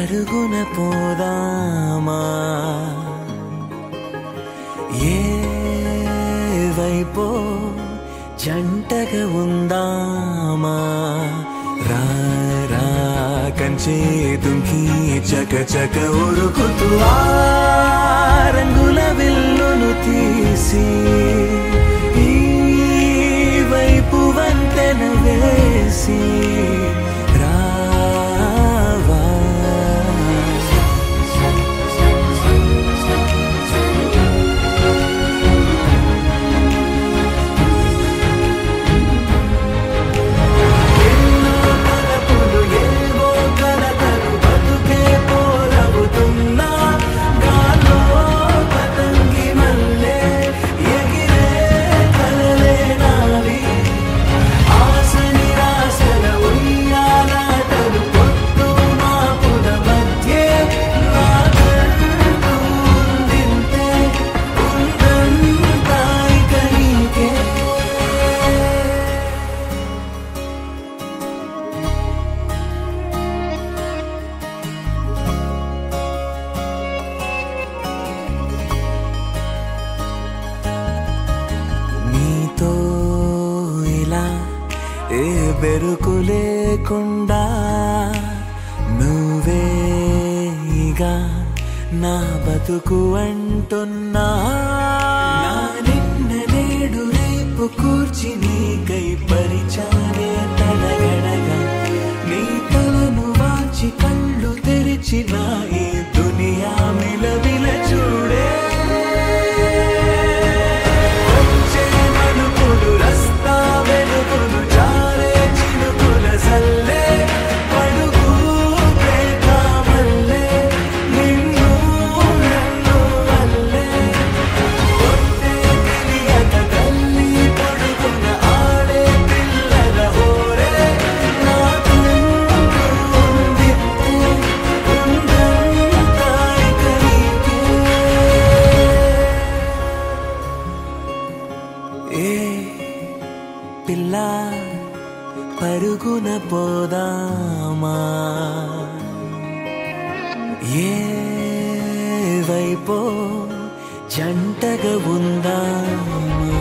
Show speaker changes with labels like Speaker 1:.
Speaker 1: పరుగున పోదామా ఏ వైపో జంటగా ఉందామా రా రా కంచే దుంకి చక చక ఉరుకుతూ ఆ రంగుల విల్లును తీసి ఈ వైపు వంతెన వేసి రావా ఎన్నో తలపులు ఏవో కలతలు బతుకే పోరవుతున్నా గాలో పతంగి మల్లె ఎగిరే కలలే నావి ఆశ నిరాశల ఉయ్యాలాటలు పొట్టు మాపుల మధ్య నాకంటూ ఉందింతే ఉందంతా ఇక నీకే నీతో ఇలా ఏ బెరుకు లేకుండా నువ్వేగా నా బతుకు అంటున్నా నా నిన్న నేడు రేపు కూర్చి నీకై పరిచానే తడగడగా నీ తలను వాచి కళ్ళు తెరిచిన ఈ దునియా మిలవిల చూడే వచ్చే మలుపులు రస్తా వెలుగులు జారే చినుకుల సల్లే పడుగు ప్రేమ మల్లె నిన్ను నన్ను వల్లే కొట్టే తెలియక తల్లి పడుకున్న ఆడే పిల్లల హోరే నాకు ఉందిత్తే ఉందంతా ఇక నీకే ఏ పిల్ల పరుగున పోదామా ఏ వైపో జంటగా ఉందామా